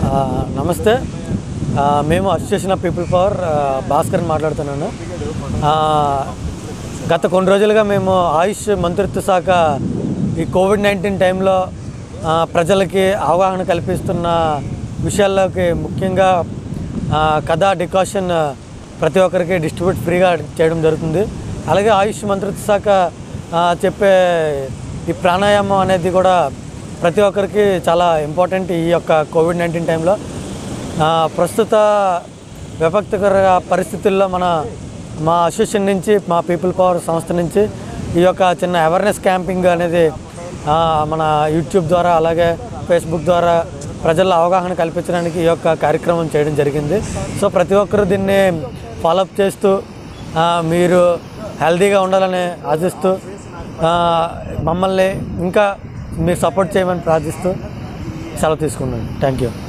ఆ, నమస్తే ఆ, మేము అసోసియేషన్ ఆఫ్ పీపుల్ పవర్ ఆ, భాస్కర్ మాట్లాడుతున్నాను ఆ, గత కొన్ని రోజులుగా మేము ఆయుష్ మంత్రిత్వ శాఖ ఈ కోవిడ్ నైన్టీన్ టైంలో ఆ, ప్రజలకి అవగాహన కల్పిస్తున్న విషయాల్లోకి ముఖ్యంగా ఆ, కథ డికాషన్ ప్రతి ఒక్కరికి డిస్ట్రిబ్యూట్ ఫ్రీగా చేయడం జరుగుతుంది అలాగే ఆయుష్ మంత్రిత్వ శాఖ ఆ, చెప్పే ఈ ప్రాణాయామం అనేది కూడా ప్రతి ఒక్కరికి చాలా ఇంపార్టెంట్ ఈ యొక్క కోవిడ్ నైన్టీన్ టైంలో ఆ, ప్రస్తుత విపక్తికర పరిస్థితుల్లో మన మా అసోసియేషన్ నుంచి మా పీపుల్ పవర్ సంస్థ నుంచి ఈ యొక్క చిన్న అవేర్నెస్ క్యాంపింగ్ అనేది ఆ, మన యూట్యూబ్ ద్వారా అలాగే ఫేస్బుక్ ద్వారా ప్రజల్లో అవగాహన కల్పించడానికి ఈ యొక్క కార్యక్రమం చేయడం జరిగింది సో ప్రతి ఒక్కరూ దీన్ని ఫాలోఅప్ చేస్తూ ఆ, మీరు హెల్తీగా ఉండాలని ఆశిస్తూ ఆ, మమ్మల్ని ఇంకా మీరు సపోర్ట్ చేయమని ప్రార్థిస్తూ సెలవు తీసుకున్నాను థ్యాంక్ యూ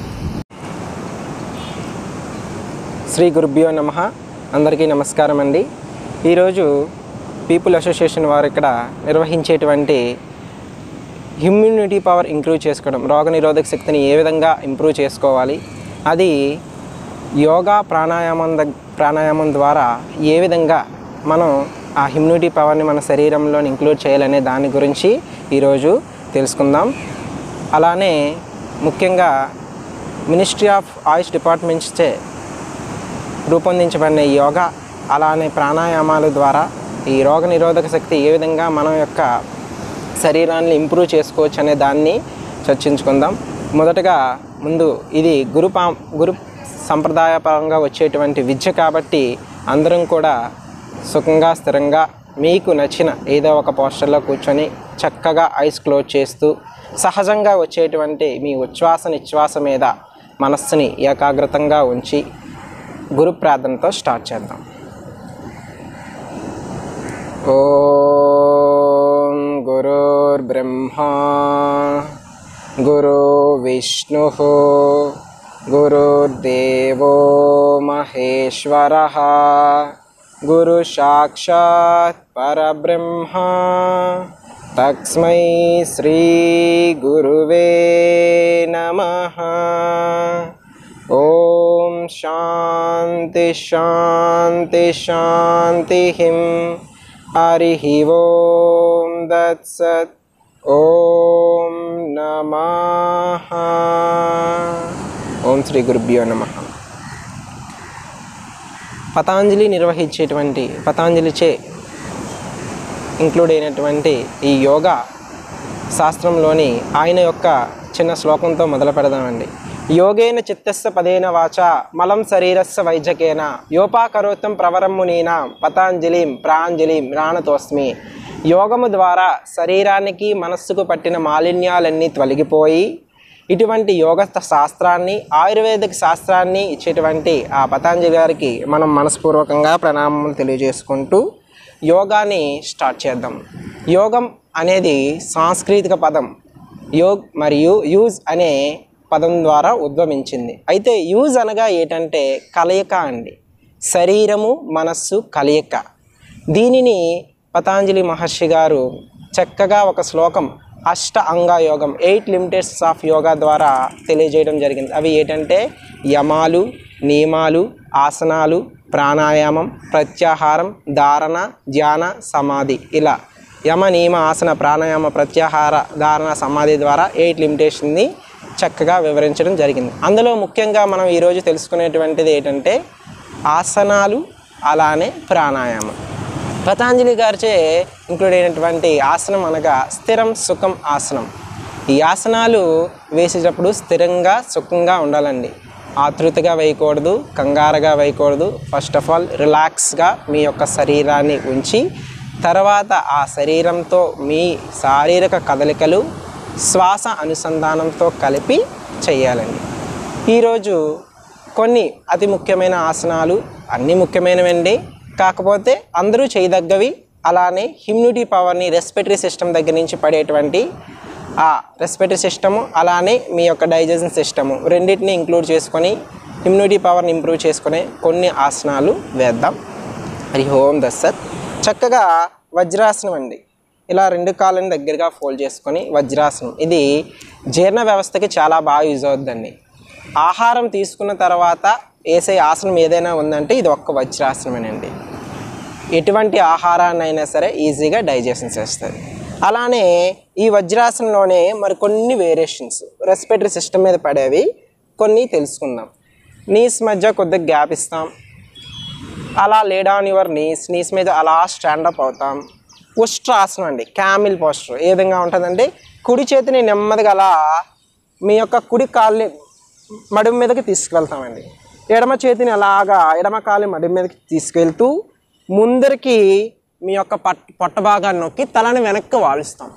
శ్రీ గురుభ్యో నమ అందరికీ నమస్కారం అండి ఈరోజు పీపుల్ అసోసియేషన్ వారు ఇక్కడ నిర్వహించేటువంటి ఇమ్యూనిటీ పవర్ ఇంప్రూవ్ చేసుకోవడం రోగనిరోధక శక్తిని ఏ విధంగా ఇంప్రూవ్ చేసుకోవాలి అది యోగా ప్రాణాయామం దగ్ ప్రాణాయామం ద్వారా ఏ విధంగా మనం ఆ ఇమ్యూనిటీ పవర్ని మన శరీరంలో ఇంక్లూడ్ చేయాలనే దాని గురించి ఈరోజు తెలుసుకుందాం అలానే ముఖ్యంగా మినిస్ట్రీ ఆఫ్ ఆయుష్ డిపార్ట్మెంట్స్చే రూపొందించబడిన ఈ యోగా అలానే ప్రాణాయామాల ద్వారా ఈ రోగ నిరోధక శక్తి ఏ విధంగా మనం యొక్క శరీరాన్ని ఇంప్రూవ్ చేసుకోవచ్చు అనే దాన్ని చర్చించుకుందాం మొదటగా ముందు ఇది గురు పా గురు సంప్రదాయపరంగా వచ్చేటువంటి విద్య కాబట్టి అందరం కూడా సుఖంగా స్థిరంగా మీకు నచ్చిన ఏదో ఒక పోస్టర్లో కూర్చొని చక్కగా ఐస్ క్లోజ్ చేస్తూ సహజంగా వచ్చేటువంటి మీ ఉచ్ఛ్వాస నిశ్వాస మీద మనస్సుని ఏకాగ్రతంగా ఉంచి గురు ప్రార్థనతో స్టార్ట్ చేద్దాం ఓం గురుర్బ్రహ్మా గురు విష్ణు గురుర్దేవో మహేశ్వర గురు సాక్షాత్ పరబ్రహ్మ తస్మై శ్రీ గురువే నమః ఓం శాంతి శాంతి శాంతి హరి ఓం దత్సత్ ఓం నమః ఓం శ్రీ గురుభ్యో నమ పతాంజలి నిర్వహించేటువంటి పతాంజలిచే ఇంక్లూడ్ అయినటువంటి ఈ యోగా శాస్త్రంలోని ఆయన యొక్క చిన్న శ్లోకంతో మొదలు పెడదామండి యోగేన చిత్తస్య పదేన వాచ మలం శరీరస్య వైద్యకేన యోపాకరోత్తం ప్రవరం మునీనా పతాంజలిం ప్రాంజలిం రాణతోస్మి యోగము ద్వారా శరీరానికి మనస్సుకు పట్టిన మాలిన్యాలన్నీ తొలగిపోయి ఇటువంటి యోగ శాస్త్రాన్ని ఆయుర్వేదిక శాస్త్రాన్ని ఇచ్చేటువంటి ఆ పతాంజలి గారికి మనం మనస్పూర్వకంగా ప్రణామములు తెలియజేసుకుంటూ యోగాని స్టార్ట్ చేద్దాం యోగం అనేది సాంస్కృతిక పదం యోగ్ మరియు యూజ్ అనే పదం ద్వారా ఉద్భవించింది అయితే యూజ్ అనగా ఏంటంటే కలయిక అండి శరీరము మనస్సు కలయిక దీనిని పతాంజలి మహర్షి గారు చక్కగా ఒక శ్లోకం అష్ట అంగ యోగం ఎయిట్ లిమిటెడ్స్ ఆఫ్ యోగా ద్వారా తెలియజేయడం జరిగింది అవి ఏంటంటే యమాలు నియమాలు ఆసనాలు ప్రాణాయామం ప్రత్యాహారం ధారణ ధ్యాన సమాధి ఇలా యమ నియమ ఆసన ప్రాణాయామ ప్రత్యాహార ధారణ సమాధి ద్వారా ఎయిట్ లిమిటేషన్ని చక్కగా వివరించడం జరిగింది అందులో ముఖ్యంగా మనం ఈరోజు తెలుసుకునేటువంటిది ఏంటంటే ఆసనాలు అలానే ప్రాణాయామం పతాంజలి గారిచే ఇంక్లూడ్ అయినటువంటి ఆసనం అనగా స్థిరం సుఖం ఆసనం ఈ ఆసనాలు వేసేటప్పుడు స్థిరంగా సుఖంగా ఉండాలండి ఆతృతగా వేయకూడదు కంగారుగా వేయకూడదు ఫస్ట్ ఆఫ్ ఆల్ రిలాక్స్గా మీ యొక్క శరీరాన్ని ఉంచి తర్వాత ఆ శరీరంతో మీ శారీరక కదలికలు శ్వాస అనుసంధానంతో కలిపి చేయాలండి ఈరోజు కొన్ని అతి ముఖ్యమైన ఆసనాలు అన్నీ ముఖ్యమైనవండి కాకపోతే అందరూ చేయదగ్గవి అలానే ఇమ్యూనిటీ పవర్ని రెస్పిటరీ సిస్టమ్ దగ్గర నుంచి పడేటువంటి ఆ రెస్పిటరీ సిస్టము అలానే మీ యొక్క డైజెషన్ సిస్టము రెండింటిని ఇంక్లూడ్ చేసుకొని ఇమ్యూనిటీ పవర్ని ఇంప్రూవ్ చేసుకునే కొన్ని ఆసనాలు వేద్దాం హరి ఓం దస్సత్ చక్కగా వజ్రాసనం అండి ఇలా రెండు కాళ్ళని దగ్గరగా ఫోల్డ్ చేసుకొని వజ్రాసనం ఇది జీర్ణ వ్యవస్థకి చాలా బాగా యూజ్ అవుతుందండి ఆహారం తీసుకున్న తర్వాత వేసే ఆసనం ఏదైనా ఉందంటే ఇది ఒక్క వజ్రాసనమేనండి ఎటువంటి ఆహారాన్నైనా సరే ఈజీగా డైజెషన్ చేస్తుంది అలానే ఈ వజ్రాసనంలోనే మరి కొన్ని వేరియేషన్స్ రెస్పిరేటరీ సిస్టమ్ మీద పడేవి కొన్ని తెలుసుకుందాం నీస్ మధ్య కొద్దిగా గ్యాప్ ఇస్తాం అలా laid on your knees knees మీద అలా స్టాండప్ అవుతాం ఉష్ట్రాసనం అండి క్యామిల్ పోస్టర్ ఏ విధంగా ఉంటుందంటే కుడి చేతిని నెమ్మదిగా అలా మీ యొక్క కుడి కాళ్ళని మడుము మీదకి తీసుకువెళ్తామండి ఎడమ చేతిని అలాగా ఎడమ కాలి మడుము మీదకి తీసుకెళ్తూ ముందరికి మీ యొక్క పట్ పొట్ట భాగాన్ని నొక్కి తలని వెనక్కి వాలుస్తాం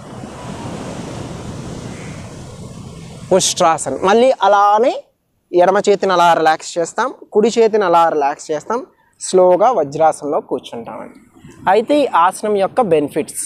ఉష్ట్రాసన్ మళ్ళీ అలానే ఎడమ చేతిని అలా రిలాక్స్ చేస్తాం కుడి చేతిని అలా రిలాక్స్ చేస్తాం స్లోగా వజ్రాసనంలో కూర్చుంటామండి అయితే ఈ ఆసనం యొక్క బెనిఫిట్స్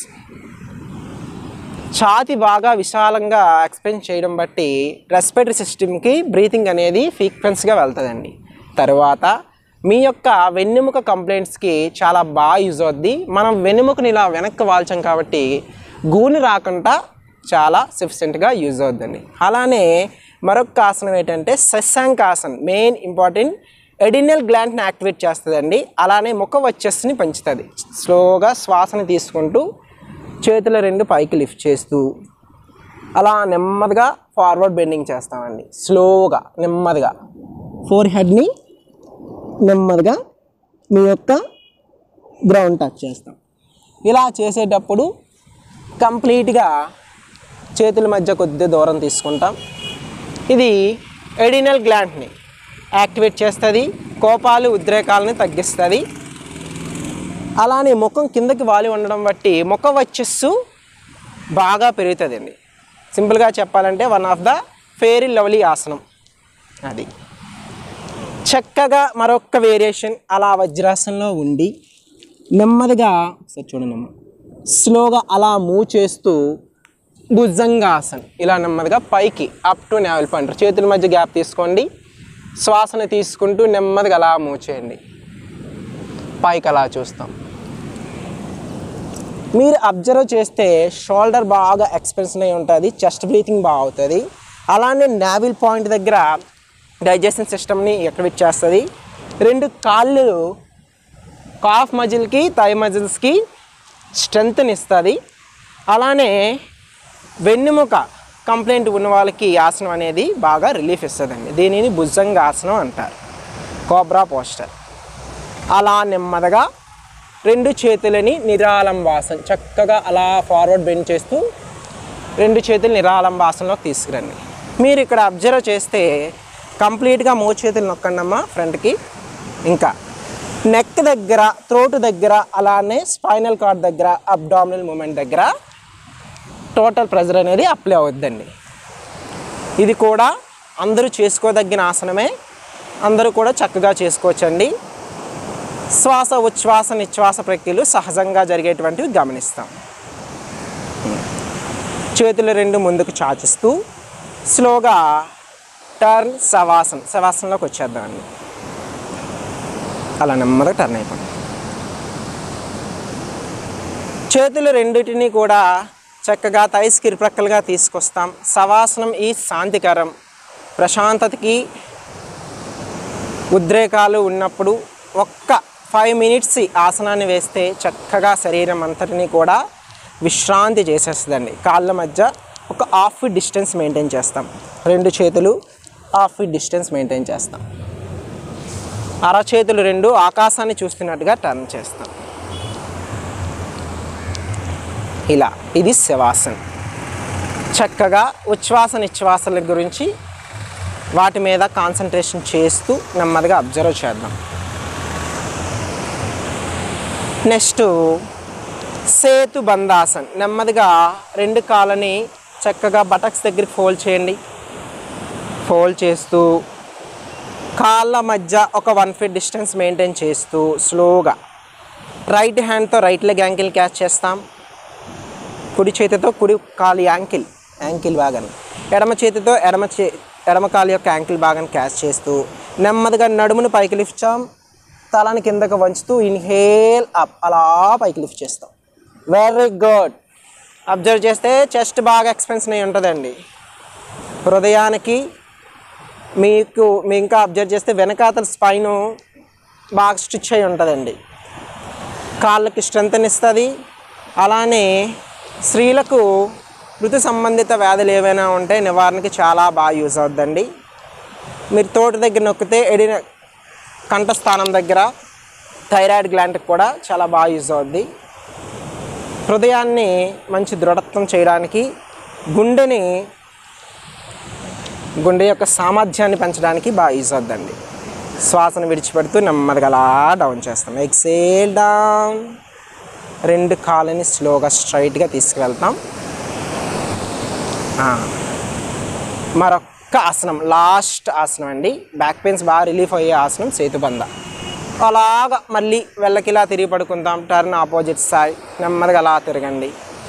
ఛాతి బాగా విశాలంగా ఎక్స్పెండ్ చేయడం బట్టి రెస్పిరేటరీ సిస్టమ్కి బ్రీతింగ్ అనేది ఫ్రీక్వెన్స్గా వెళ్తుందండి తర్వాత మీ యొక్క వెన్నెముక కంప్లైంట్స్కి చాలా బాగా యూజ్ అవుద్ది మనం వెన్నెముకని ఇలా వెనక్కి వాల్చాం కాబట్టి గూని రాకుండా చాలా సఫిషియెంట్గా యూజ్ అవుద్దండి అలానే మరొక ఆసనం ఏంటంటే శశాంకాసన్ మెయిన్ ఇంపార్టెంట్ ఎడినల్ గ్లాండ్ని యాక్టివేట్ చేస్తుందండి అలానే ముఖ వచ్చస్ని పెంచుతుంది స్లోగా శ్వాసని తీసుకుంటూ చేతుల రెండు పైకి లిఫ్ట్ చేస్తూ అలా నెమ్మదిగా ఫార్వర్డ్ బెండింగ్ చేస్తామండి స్లోగా నెమ్మదిగా ఫోర్ హెడ్ని నెమ్మదిగా మీ యొక్క గ్రౌండ్ టచ్ చేస్తాం ఇలా చేసేటప్పుడు కంప్లీట్గా చేతుల మధ్య కొద్ది దూరం తీసుకుంటాం ఇది ఎడినల్ గ్లాండ్ని యాక్టివేట్ చేస్తుంది కోపాలు ఉద్రేకాలని తగ్గిస్తుంది అలానే ముఖం కిందకి వాలి ఉండడం బట్టి ముఖ వచ్చస్సు బాగా పెరుగుతుందండి సింపుల్గా చెప్పాలంటే one of the very lovely ఆసనం అది చక్కగా మరొక వేరియేషన్ అలా వజ్రాసనంలో ఉండి నెమ్మదిగా ఒకసారి చూడండి అమ్మ స్లోగా అలా మూవ్ చేస్తూ భుజంగాసన్ ఇలా నెమ్మదిగా పైకి అప్ టు నేవల్ పాయింట్ చేతుల మధ్య గ్యాప్ తీసుకోండి శ్వాసను తీసుకుంటూ నెమ్మదిగా అలా మూవ్ చేయండి పైకి అలా చూస్తాం మీరు అబ్జర్వ్ చేస్తే షోల్డర్ బాగా ఎక్స్పెన్షన్ అయి ఉంటుంది చెస్ట్ బ్రీతింగ్ బాగా అవుతుంది అలానే నావిల్ పాయింట్ దగ్గర డైజెషన్ సిస్టమ్ని ఎక్టివేట్ చేస్తుంది రెండు కాళ్ళు కాఫ్ మజిల్కి థై మజిల్స్కి స్ట్రెంగ్త్ని ఇస్తుంది అలానే వెన్నెముక కంప్లైంట్ ఉన్న వాళ్ళకి ఈ ఆసనం అనేది బాగా రిలీఫ్ ఇస్తుందండి దీనిని భుజంగ ఆసనం అంటారు కోబ్రా పోస్టర్ అలా నెమ్మదిగా రెండు చేతులని నిరాలంబాసన చక్కగా అలా ఫార్వర్డ్ బెండ్ చేస్తూ రెండు చేతులు నిరాలంబాసనలోకి తీసుకురండి మీరు ఇక్కడ అబ్జర్వ్ చేస్తే కంప్లీట్గా మూడు చేతులు నొక్కండమ్మా ఫ్రంట్కి ఇంకా నెక్ దగ్గర త్రోటు దగ్గర అలానే స్పైనల్ కార్డ్ దగ్గర అబ్డామినల్ మూమెంట్ దగ్గర టోటల్ ప్రెజర్ అనేది అప్లై అవుద్దండి ఇది కూడా అందరూ చేసుకోదగిన ఆసనమే అందరూ కూడా చక్కగా చేసుకోవచ్చండి శ్వాస ఉచ్ఛ్వాస నిశ్వాస ప్రక్రియలు సహజంగా జరిగేటువంటివి గమనిస్తాం చేతులు రెండు ముందుకు చాచిస్తూ స్లోగా టర్న్ శవాసన్ శవాసనంలోకి వచ్చేద్దామండి అలా నెమ్మదిగా టర్న్ అయిపోండి చేతులు రెండింటిని కూడా చక్కగా తైస్కి ఇరుప్రక్కలుగా తీసుకొస్తాం శవాసనం ఈ శాంతికరం ప్రశాంతతకి ఉద్రేకాలు ఉన్నప్పుడు ఒక్క ఫైవ్ మినిట్స్ ఈ ఆసనాన్ని వేస్తే చక్కగా శరీరం అంతటిని కూడా విశ్రాంతి చేసేస్తుందండి కాళ్ళ మధ్య ఒక హాఫ్ ఫీట్ డిస్టెన్స్ మెయింటైన్ చేస్తాం రెండు చేతులు హాఫ్ ఫీట్ డిస్టెన్స్ మెయింటైన్ చేస్తాం అరచేతులు రెండు ఆకాశాన్ని చూస్తున్నట్టుగా టర్న్ చేస్తాం ఇలా ఇది శవాసన్ చక్కగా ఉచ్ఛ్వాస నిశ్వాసాల గురించి వాటి మీద కాన్సన్ట్రేషన్ చేస్తూ నెమ్మదిగా అబ్జర్వ్ చేద్దాం నెక్స్ట్ సేతు బంధాసన్ నెమ్మదిగా రెండు కాళ్ళని చక్కగా బటక్స్ దగ్గర ఫోల్డ్ చేయండి ఫోల్డ్ చేస్తూ కాళ్ళ మధ్య ఒక వన్ ఫీట్ డిస్టెన్స్ మెయింటైన్ చేస్తూ స్లోగా రైట్ హ్యాండ్తో రైట్ లెగ్ యాంకిల్ క్యాచ్ చేస్తాం కుడి చేతితో కుడి కాలు యాంకిల్ యాంకిల్ భాగాన్ని ఎడమ చేతితో ఎడమ చే ఎడమ కాలు యొక్క యాంకిల్ భాగాన్ని క్యాచ్ చేస్తూ నెమ్మదిగా నడుమును పైకి లిఫ్ట్ చేస్తాం తలని కిందకు వంచుతూ ఇన్హేల్ అప్ అలా పైకి లిఫ్ట్ చేస్తాం వెరీ గుడ్ అబ్జర్వ్ చేస్తే చెస్ట్ బాగా ఎక్స్పెన్షన్ అయి ఉంటుందండి హృదయానికి మీకు మీ ఇంకా అబ్జర్వ్ చేస్తే వెనకాతల స్పైన్ బాగా స్టిచ్ అయి ఉంటుందండి కాళ్ళకి స్ట్రెంత్ ఇస్తుంది అలానే స్త్రీలకు ఋతు సంబంధిత వ్యాధులు ఏవైనా ఉంటే నివారణకి చాలా బాగా యూజ్ అవుద్దండి మీరు తోట దగ్గర నొక్కితే ఎడిన కంఠస్థానం దగ్గర థైరాయిడ్ గ్లాండ్కి కూడా చాలా బాగా యూజ్ అవుద్ది హృదయాన్ని మంచి దృఢత్వం చేయడానికి గుండెని గుండె యొక్క సామర్థ్యాన్ని పెంచడానికి బాగా యూజ్ అవుద్దండి శ్వాసను విడిచిపెడుతూ నెమ్మదిగా అలా డౌన్ చేస్తాం ఎక్సేల్ డౌన్ రెండు కాళ్ళని స్లోగా స్ట్రైట్గా తీసుకువెళ్తాం ఆ. మరొక్క ఆసనం లాస్ట్ ఆసనం అండి బ్యాక్ పెయిన్స్ బాగా రిలీఫ్ అయ్యే ఆసనం సేతుబంద అలాగా మళ్ళీ వెళ్ళకిలా తిరిగి పడుకుందాం టర్న్ ఆపోజిట్ సైడ్ నెమ్మదిగా అలా తిరగండి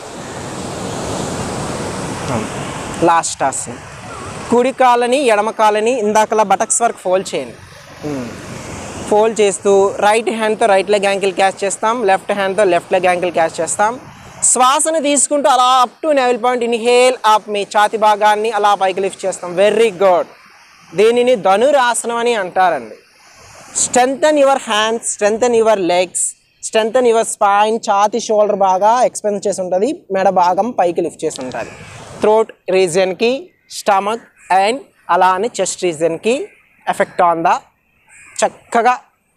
లాస్ట్ ఆసనం కుడి కాలని ఎడమ కాలని ఇందాకలా బటక్స్ వరకు ఫోల్డ్ చేయండి ఫోల్డ్ చేస్తూ రైట్ హ్యాండ్తో రైట్ లెగ్ యాంకిల్ క్యాచ్ చేస్తాం లెఫ్ట్ హ్యాండ్తో లెఫ్ట్ లెగ్ యాంకిల్ క్యాచ్ చేస్తాం శ్వాసను తీసుకుంటూ అలా up to navel point inhale up మీ ఛాతి భాగాన్ని అలా పైకి లిఫ్ట్ చేస్తాం వెరీ గుడ్ దీనిని ధనురాసనం అని అంటారండి strengthen your hands strengthen your legs strengthen your spine ఛాతి షోల్డర్ బాగా ఎక్స్పెన్స్ చేసి ఉంటుంది మెడ భాగం పైకి లిఫ్ట్ చేసి ఉంటుంది థ్రోట్ రీజియన్కి స్టమక్ అండ్ అలానే చెస్ట్ రీజియన్కి ఎఫెక్ట్ ఆన్ ద చక్కగా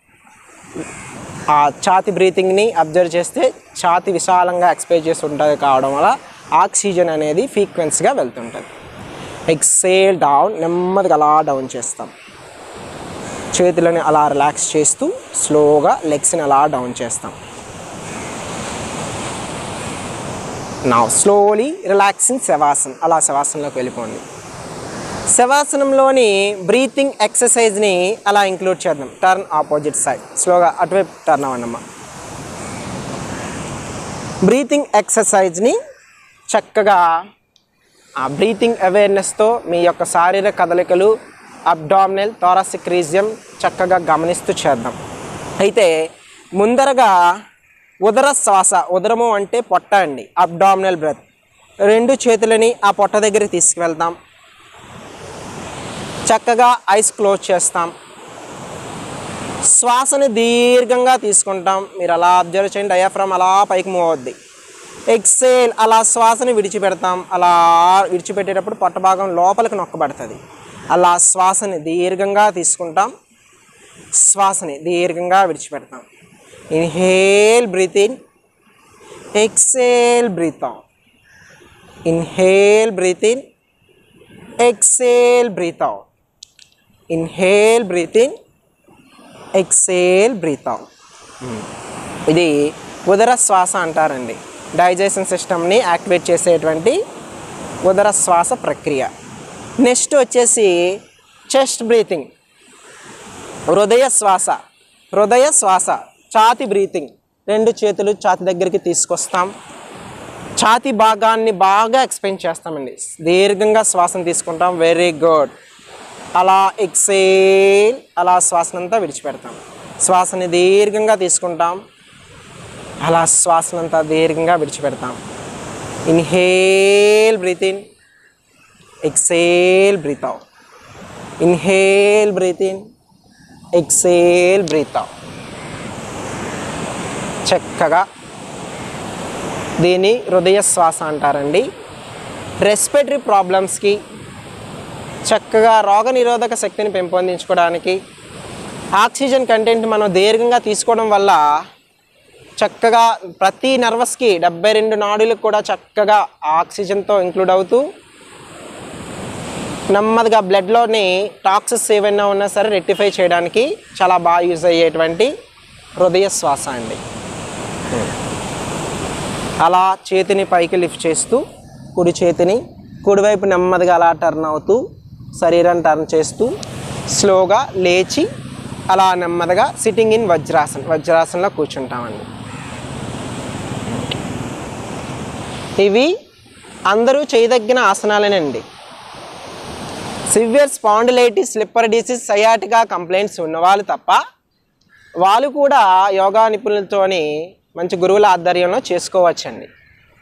ఆ ఛాతి బ్రీతింగ్ని అబ్జర్వ్ చేస్తే ఛాతి విశాలంగా ఎక్స్పైర్ చేసి ఉంటుంది కావడం వల్ల ఆక్సిజన్ అనేది ఫ్రీక్వెన్సీగా వెళ్తుంటుంది ఎక్సేల్ డౌన్ నెమ్మదిగా అలా డౌన్ చేస్తాం చేతులని అలా రిలాక్స్ చేస్తూ స్లోగా లెగ్స్ని అలా డౌన్ చేస్తాం నా స్లోలీ రిలాక్సింగ్ శవాసన్ అలా శవాసనంలోకి వెళ్ళిపోండి శవాసనంలోని బ్రీతింగ్ ఎక్సర్సైజ్ని అలా ఇంక్లూడ్ చేద్దాం టర్న్ ఆపోజిట్ సైడ్ స్లోగా అటువైపు టర్న్ అవ్వండమ్మా బ్రీతింగ్ ఎక్సర్సైజ్ని చక్కగా ఆ బ్రీతింగ్ అవేర్నెస్తో మీ యొక్క శారీరక కదలికలు అబ్డామినల్ థోరాసిక్ రీజియం చక్కగా గమనిస్తూ చేద్దాం అయితే ముందరగా ఉదర శ్వాస ఉదరము అంటే పొట్ట అండి అబ్డామినల్ బ్రెత్ రెండు చేతులని ఆ పొట్ట దగ్గరికి తీసుకువెళ్తాం చక్కగా ఐస్ క్లోజ్ చేస్తాం శ్వాసని దీర్ఘంగా తీసుకుంటాం మీరు అలా అబ్జర్వ్ చేయండి డయాఫ్రామ్ అలా పైకి మూవ్ అవుద్ది ఎక్సేల్ అలా శ్వాసని విడిచిపెడతాం అలా విడిచిపెట్టేటప్పుడు పొట్ట భాగం లోపలికి నొక్కబడుతుంది అలా శ్వాసని దీర్ఘంగా తీసుకుంటాం శ్వాసని దీర్ఘంగా విడిచిపెడతాం inhale breath in exhale breath out inhale breath in exhale breath out inhale breath in exhale breath out ఇది ఉదర శ్వాస అంటారండి డైజెషన్ సిస్టమ్ని యాక్టివేట్ చేసేటువంటి ఉదర శ్వాస ప్రక్రియ నెక్స్ట్ వచ్చేసి చెస్ట్ బ్రీతింగ్ హృదయ శ్వాస హృదయ శ్వాస ఛాతి బ్రీతింగ్ రెండు చేతులు ఛాతి దగ్గరికి తీసుకొస్తాం ఛాతి భాగాన్ని బాగా ఎక్స్పెండ్ చేస్తామండి దీర్ఘంగా శ్వాసను తీసుకుంటాం వెరీ గుడ్ అలా ఎక్సేల్ అలా శ్వాసనంతా విడిచిపెడతాం శ్వాసని దీర్ఘంగా తీసుకుంటాం అలా శ్వాసనంతా దీర్ఘంగా విడిచిపెడతాం inhale breath in exhale breath out inhale breath in exhale breath out చక్కగా దీన్ని హృదయ శ్వాస అంటారండి రెస్పిరేటరీ ప్రాబ్లమ్స్కి చక్కగా రోగనిరోధక శక్తిని పెంపొందించుకోవడానికి ఆక్సిజన్ కంటెంట్ మనం దీర్ఘంగా తీసుకోవడం వల్ల చక్కగా ప్రతి నర్వస్కి డెబ్బై రెండు నాడులకు కూడా చక్కగా ఆక్సిజన్తో ఇంక్లూడ్ అవుతూ నెమ్మదిగా బ్లడ్లోని టాక్సిస్ ఏవైనా ఉన్నా సరే రెక్టిఫై చేయడానికి చాలా బాగా యూజ్ అయ్యేటువంటి హృదయ శ్వాస అండి అలా చేతిని పైకి లిఫ్ట్ చేస్తూ కుడి చేతిని కుడివైపు నెమ్మదిగా అలా టర్న్ అవుతూ శరీరాన్ని టర్న్ చేస్తూ స్లోగా లేచి అలా నెమ్మదిగా సిట్టింగ్ ఇన్ వజ్రాసన్ వజ్రాసనంలో కూర్చుంటామండి ఇవి అందరూ చేయదగిన ఆసనాలేనండి severe spondylitis slipped disc sciatica complaints ఉన్నవాళ్ళు తప్ప వాళ్ళు కూడా యోగా నిపుణులతోని మంచి గురువుల ఆధ్వర్యంలో చేసుకోవచ్చండి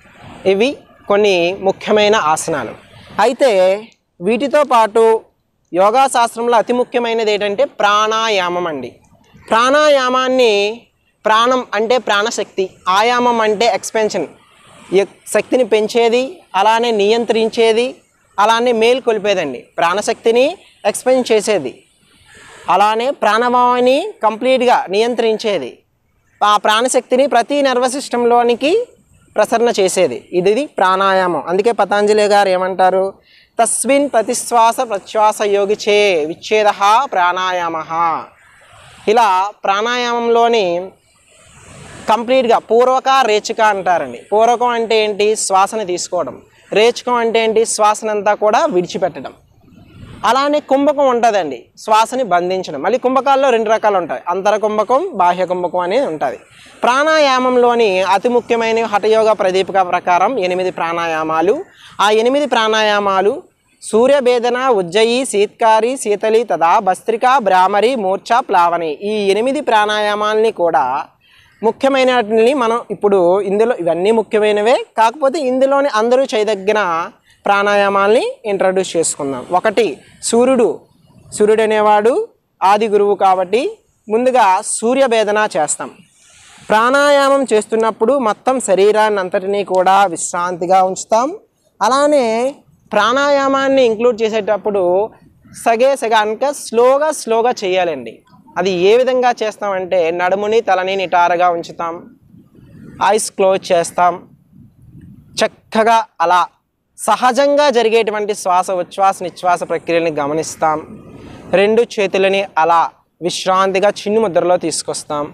ఇవి కొన్ని ముఖ్యమైన ఆసనాలు అయితే వీటితో పాటు యోగా శాస్త్రంలో అతి ముఖ్యమైనది ఏంటంటే ప్రాణాయామం అండి ప్రాణాయామాన్ని ప్రాణం అంటే ప్రాణశక్తి ఆయామం అంటే ఎక్స్పెన్షన్ ఎక్- శక్తిని పెంచేది అలానే నియంత్రించేది అలానే మేల్కొల్పేదండి ప్రాణశక్తిని ఎక్స్పెండ్ చేసేది అలానే ప్రాణవాయుని కంప్లీట్గా నియంత్రించేది ఆ ప్రాణశక్తిని ప్రతి నర్వస్ సిస్టంలోనికి ప్రసరణ చేసేది ఇది ప్రాణాయామం అందుకే పతాంజలి గారు ఏమంటారు తస్మిన్ ప్రతిశ్వాస ప్రశ్వాస యోగి చే విచ్ఛేద ప్రాణాయామ ఇలా ప్రాణాయామంలోని కంప్లీట్గా పూర్వక రేచిక అంటారండి పూర్వకం అంటే ఏంటి శ్వాసని తీసుకోవడం రేచకం అంటే ఏంటి శ్వాసనంతా కూడా విడిచిపెట్టడం అలానే కుంభకం ఉంటుందండి శ్వాసని బంధించడం మళ్ళీ కుంభకాల్లో రెండు రకాలు ఉంటాయి అంతర కుంభకం బాహ్య కుంభకం అనేది ఉంటుంది ప్రాణాయామంలోని అతి ముఖ్యమైన హఠయోగ ప్రదీపిక ప్రకారం ఎనిమిది ప్రాణాయామాలు ఆ ఎనిమిది ప్రాణాయామాలు సూర్యభేదన ఉజ్జయి శీత్కారి శీతలి తదా భస్త్రిక భ్రామరి మూర్ఛ ప్లావని ఈ ఎనిమిది ప్రాణాయామాల్ని కూడా ముఖ్యమైన వాటిని మనం ఇప్పుడు ఇందులో ఇవన్నీ ముఖ్యమైనవే కాకపోతే ఇందులోని అందరూ చేయదగిన ప్రాణాయామాల్ని ఇంట్రడ్యూస్ చేసుకుందాం ఒకటి సూర్యుడు సూర్యుడు అనేవాడు ఆది గురువు కాబట్టి ముందుగా సూర్యభేదన చేస్తాం ప్రాణాయామం చేస్తున్నప్పుడు మొత్తం శరీరాన్ని అంతటినీ కూడా విశ్రాంతిగా ఉంచుతాం అలానే ప్రాణాయామాన్ని ఇంక్లూడ్ చేసేటప్పుడు సగే సగ అనక స్లోగా స్లోగా చేయాలండి అది ఏ విధంగా చేస్తామంటే నడుముని తలని నిటారుగా ఉంచుతాం ఐస్ క్లోజ్ చేస్తాం చక్కగా అలా సహజంగా జరిగేటువంటి శ్వాస ఉచ్ఛ్వాస నిశ్వాస ప్రక్రియని గమనిస్తాం రెండు చేతులని అలా విశ్రాంతిగా చిన్ను ముద్రలో తీసుకొస్తాం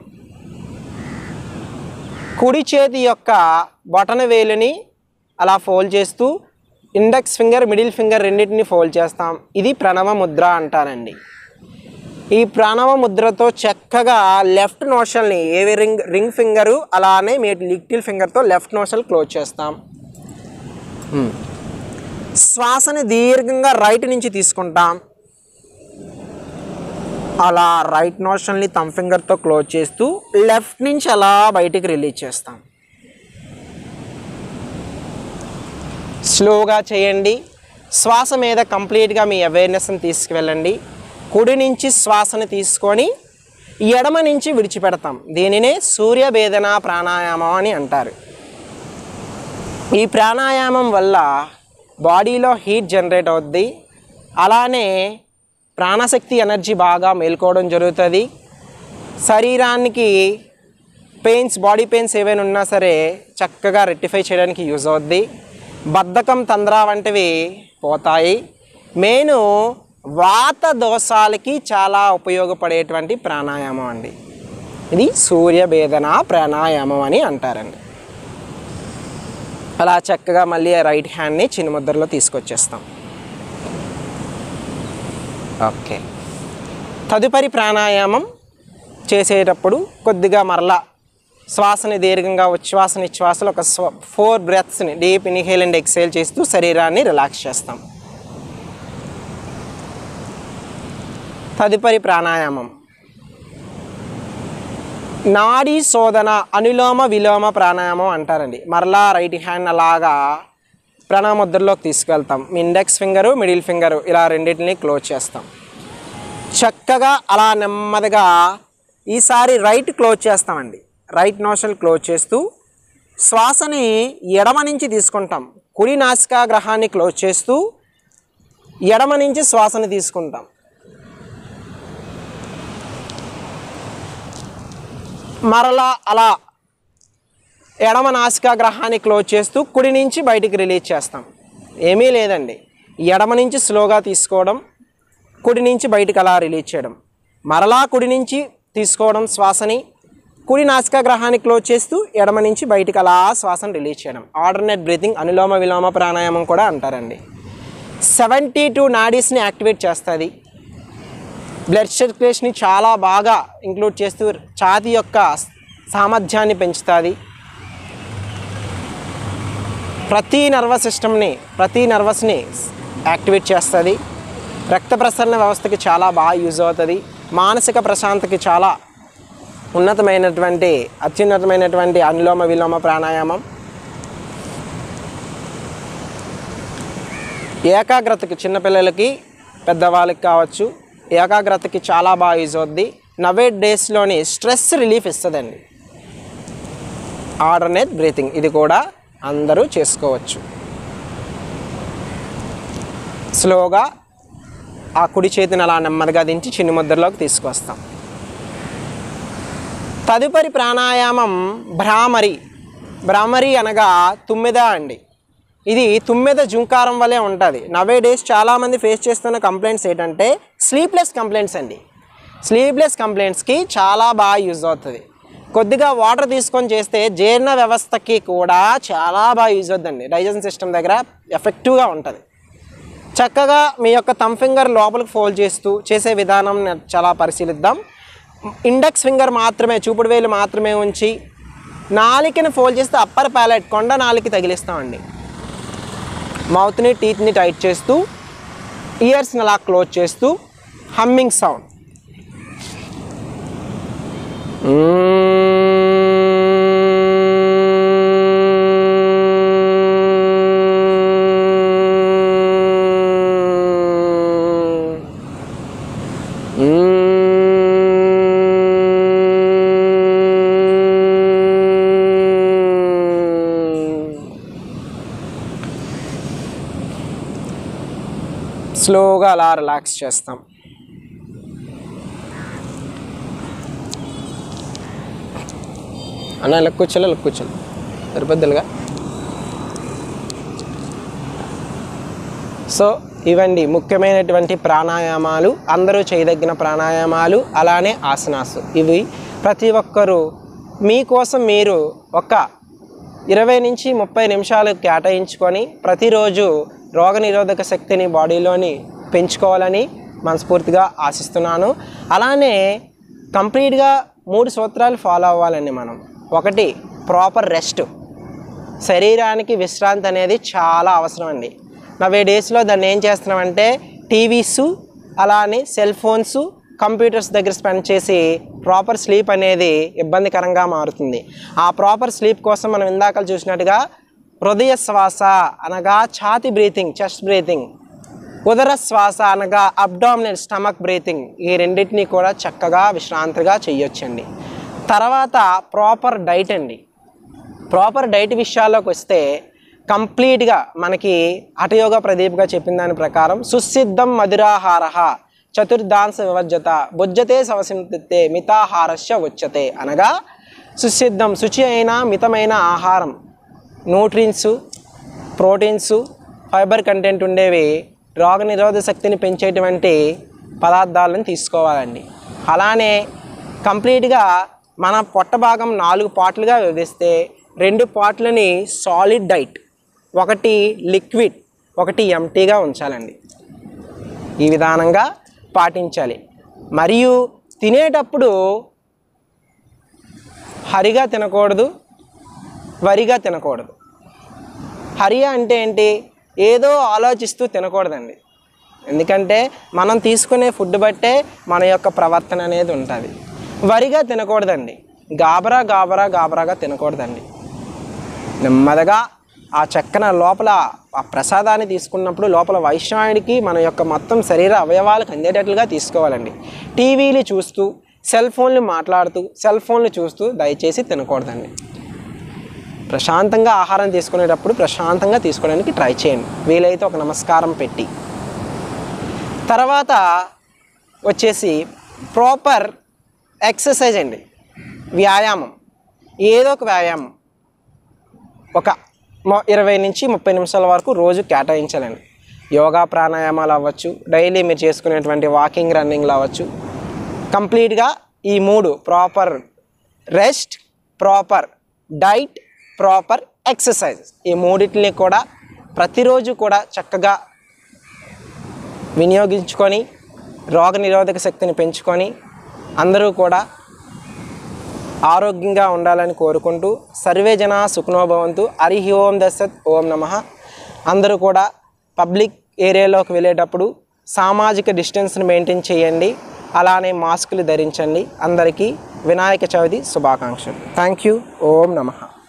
కుడి చేతి యొక్క బొటన వేలుని అలా ఫోల్డ్ చేస్తూ ఇండెక్స్ ఫింగర్ మిడిల్ ఫింగర్ రెండింటిని ఫోల్డ్ చేస్తాం ఇది ప్రణవ ముద్ర అంటారండి ఈ ప్రణవ ముద్రతో చక్కగా లెఫ్ట్ నోషల్ని ఏ రింగ్ రింగ్ ఫింగరు అలానే మీ లిటిల్ ఫింగర్తో లెఫ్ట్ నోషల్ క్లోజ్ చేస్తాం Hmm. శ్వాసని దీర్ఘంగా రైట్ నుంచి తీసుకుంటాం అలా రైట్ నోషల్ని తమ్ ఫింగర్తో క్లోజ్ చేస్తూ లెఫ్ట్ నుంచి అలా బయటికి రిలీజ్ చేస్తాం స్లోగా చేయండి శ్వాస మీద కంప్లీట్గా మీ అవేర్నెస్ని తీసుకువెళ్ళండి కుడి నుంచి శ్వాసను తీసుకొని ఎడమ నుంచి విడిచిపెడతాం దీనినే సూర్యభేదన ప్రాణాయామం అని అంటారు ఈ ప్రాణాయామం వల్ల బాడీలో హీట్ జనరేట్ అవుద్ది అలానే ప్రాణశక్తి ఎనర్జీ బాగా మేల్కోవడం జరుగుతుంది శరీరానికి పెయిన్స్ బాడీ పెయిన్స్ ఏవైనా ఉన్నా సరే చక్కగా రెక్టిఫై చేయడానికి యూజ్ అవుద్ది బద్ధకం తంద్ర వంటివి పోతాయి మెయిన్ వాత దోషాలకి చాలా ఉపయోగపడేటువంటి ప్రాణాయామం అండి ఇది సూర్యభేదన ప్రాణాయామం అని అంటారండి అలా చక్కగా మళ్ళీ రైట్ హ్యాండ్ని చిన్న ముద్రలో తీసుకొచ్చేస్తాం ఓకే తదుపరి ప్రాణాయామం చేసేటప్పుడు కొద్దిగా మరలా శ్వాసని దీర్ఘంగా ఉచ్ఛ్వాస నిశ్వాసలు ఒక స్వ ఫోర్ బ్రెత్స్ని డీప్ ఇన్హేల్ అండ్ ఎక్సేల్ చేస్తూ శరీరాన్ని రిలాక్స్ చేస్తాం తదుపరి ప్రాణాయామం నాడీ శోధన అనులోమ విలోమ ప్రాణాయామం అంటారండి మరలా రైట్ హ్యాండ్ అలాగా ప్రాణాముద్రలోకి తీసుకెళ్తాం ఇండెక్స్ ఫింగరు మిడిల్ ఫింగరు ఇలా రెండింటిని క్లోజ్ చేస్తాం చక్కగా అలా నెమ్మదిగా ఈసారి రైట్ క్లోజ్ చేస్తామండి రైట్ నోషన్ క్లోజ్ చేస్తూ శ్వాసని ఎడమ నుంచి తీసుకుంటాం కుడి నాసికా గ్రహాన్ని క్లోజ్ చేస్తూ ఎడమ నుంచి శ్వాసని తీసుకుంటాం మరలా అలా ఎడమ నాసికా గ్రహాన్ని క్లోజ్ చేస్తూ కుడి నుంచి బయటికి రిలీజ్ చేస్తాం ఏమీ లేదండి ఎడమ నుంచి స్లోగా తీసుకోవడం కుడి నుంచి బయటికి అలా రిలీజ్ చేయడం మరలా కుడి నుంచి తీసుకోవడం శ్వాసని కుడి నాసికా గ్రహాన్ని క్లోజ్ చేస్తూ ఎడమ నుంచి బయటికి అలా శ్వాసను రిలీజ్ చేయడం ఆల్టర్నేట్ బ్రీతింగ్ అనులోమ విలోమ ప్రాణాయామం కూడా అంటారండి సెవెంటీ టూ నాడీస్ని యాక్టివేట్ చేస్తుంది బ్లడ్ సర్క్యులేషన్ని చాలా బాగా ఇంక్లూడ్ చేస్తూ ఛాతీ యొక్క సామర్థ్యాన్ని పెంచుతుంది ప్రతి నర్వస్ సిస్టమ్ని ప్రతి నర్వస్ని యాక్టివేట్ చేస్తుంది రక్త ప్రసరణ వ్యవస్థకి చాలా బాగా యూజ్ అవుతుంది మానసిక ప్రశాంతకి చాలా ఉన్నతమైనటువంటి అత్యున్నతమైనటువంటి అనులోమ విలోమ ప్రాణాయామం ఏకాగ్రతకి చిన్నపిల్లలకి పెద్దవాళ్ళకి కావచ్చు ఏకాగ్రతకి చాలా బాగా యూజ్ అవుద్ది నవే డేస్లోని స్ట్రెస్ రిలీఫ్ ఇస్తుందండి ఆర్డర్నేట్ బ్రీతింగ్ ఇది కూడా అందరూ చేసుకోవచ్చు స్లోగా ఆ కుడి చేతిని అలా నెమ్మదిగా దించి చిన్ని ముద్రలోకి తీసుకొస్తాం తదుపరి ప్రాణాయామం భ్రామరి భ్రామరి అనగా తుమ్మెద అండి ఇది తుమ్మెద జుంకారం వలె ఉంటుంది నవే డేస్ చాలామంది ఫేస్ చేస్తున్న కంప్లైంట్స్ ఏంటంటే స్లీప్లెస్ కంప్లైంట్స్ అండి స్లీప్లెస్ కంప్లైంట్స్కి చాలా బాగా యూజ్ అవుతుంది కొద్దిగా వాటర్ తీసుకొని చేస్తే జీర్ణ వ్యవస్థకి కూడా చాలా బాగా యూజ్ అవుతుందండి డైజెషన్ సిస్టమ్ దగ్గర ఎఫెక్టివ్గా ఉంటుంది చక్కగా మీ యొక్క థమ్ ఫింగర్ లోపలికి ఫోల్డ్ చేస్తూ చేసే విధానం నే- చాలా పరిశీలిద్దాం ఇండెక్స్ ఫింగర్ మాత్రమే చూపుడు వేలు మాత్రమే ఉంచి నాలికని ఫోల్డ్ చేస్తే అప్పర్ ప్యాలెట్ కొండ నాలికి తగిలిస్తామండి మౌత్ని టీత్ని టైట్ చేస్తూ ఇయర్స్ని అలా క్లోజ్ చేస్తూ హమ్మింగ్ సౌండ్ స్లోగా అలా రిలాక్స్ చేస్తాం అన్న ఇలా కూర్చోలే ఇలా కూర్చోలే సరిపోద్దులుగా సో ఇవండి ముఖ్యమైనటువంటి ప్రాణాయామాలు అందరూ చేయదగిన ప్రాణాయామాలు అలానే ఆసనాసు ఇవి ప్రతి ఒక్కరూ మీకోసం మీరు ఒక ఇరవై నుంచి ముప్పై నిమిషాలు కేటాయించుకొని ప్రతిరోజు రోగనిరోధక శక్తిని బాడీలోని పెంచుకోవాలని మనస్ఫూర్తిగా ఆశిస్తున్నాను అలానే కంప్లీట్గా మూడు సూత్రాలు ఫాలో అవ్వాలండి మనం ఒకటి ప్రాపర్ రెస్ట్ శరీరానికి విశ్రాంతి అనేది చాలా అవసరం అండి నవే డేస్లో దాన్ని ఏం చేస్తున్నామంటే టీవీస్ అలానే సెల్ ఫోన్స్ కంప్యూటర్స్ దగ్గర స్పెండ్ చేసి ప్రాపర్ స్లీప్ అనేది ఇబ్బందికరంగా మారుతుంది ఆ ప్రాపర్ స్లీప్ కోసం మనం ఇందాక చూసినట్టుగా హృదయ శ్వాస అనగా ఛాతి బ్రీతింగ్ చెస్ట్ బ్రీతింగ్ ఉదర శ్వాస అనగా అబ్డామినల్ స్టమక్ బ్రీతింగ్ ఈ రెండింటినీ కూడా చక్కగా విశ్రాంతిగా చేయొచ్చండి తర్వాత ప్రాపర్ డైట్ అండి ప్రాపర్ డైట్ విషయాల్లోకి వస్తే కంప్లీట్గా మనకి హఠయోగ ప్రదీప్గా చెప్పిన దాని ప్రకారం సుసిద్ధం మధురాహార చతుర్దాంశ వివర్జత భుజ్యతే సవసింతే మితాహారస్య ఉచ్యతే అనగా సుసిద్ధం శుచి అయిన మితమైన ఆహారం న్యూట్రిన్స్ ప్రోటీన్స్ ఫైబర్ కంటెంట్ ఉండేవి రోగ నిరోధక శక్తిని పెంచేటువంటి పదార్థాలను తీసుకోవాలండి అలానే కంప్లీట్గా మన పొట్ట భాగం నాలుగు పార్ట్లుగా విభజిస్తే రెండు పార్ట్లని సాలిడ్ డైట్ ఒకటి లిక్విడ్ ఒకటి ఎంటీగా ఉంచాలండి ఈ విధానంగా పాటించాలి మరియు తినేటప్పుడు హరిగా తినకూడదు వరిగా తినకూడదు హరియా అంటే ఏంటి ఏదో ఆలోచిస్తూ తినకూడదండి ఎందుకంటే మనం తీసుకునే ఫుడ్ బట్టే మన యొక్క ప్రవర్తన అనేది ఉంటుంది వరిగా తినకూడదండి గాబరా గాబరా గాబరాగా తినకూడదండి నెమ్మదిగా ఆ చక్కన లోపల ఆ ప్రసాదాన్ని తీసుకున్నప్పుడు లోపల వైష్ణవానికి మన యొక్క మొత్తం శరీర అవయవాలకు అందేటట్లుగా తీసుకోవాలండి టీవీలు చూస్తూ సెల్ ఫోన్లు మాట్లాడుతూ సెల్ ఫోన్లు చూస్తూ దయచేసి తినకూడదండి ప్రశాంతంగా ఆహారం తీసుకునేటప్పుడు ప్రశాంతంగా తీసుకోవడానికి ట్రై చేయండి వీలైతే ఒక నమస్కారం పెట్టి తర్వాత వచ్చేసి ప్రాపర్ ఎక్సర్సైజ్ అండి వ్యాయామం ఏదో ఒక వ్యాయామం ఒక మొ- ఇరవై నుంచి ముప్పై నిమిషాల వరకు రోజు కేటాయించాలండి యోగా ప్రాణాయామాలు అవ్వచ్చు డైలీ మీరు చేసుకునేటువంటి వాకింగ్ రన్నింగ్లు అవ్వచ్చు కంప్లీట్గా ఈ మూడు proper rest proper diet proper exercise ఈ మూడింటిని కూడా ప్రతిరోజు కూడా చక్కగా వినియోగించుకొని రోగ నిరోధక శక్తిని పెంచుకొని అందరూ కూడా ఆరోగ్యంగా ఉండాలని కోరుకుంటూ సర్వే జన సుఖనోభవంతు హరి ఓం దశత్ ఓం నమ అందరూ కూడా పబ్లిక్ ఏరియాలోకి వెళ్ళేటప్పుడు సామాజిక డిస్టెన్స్ని మెయింటైన్ చేయండి అలానే మాస్కులు ధరించండి అందరికీ వినాయక చవితి శుభాకాంక్షలు థ్యాంక్ యూ ఓం నమః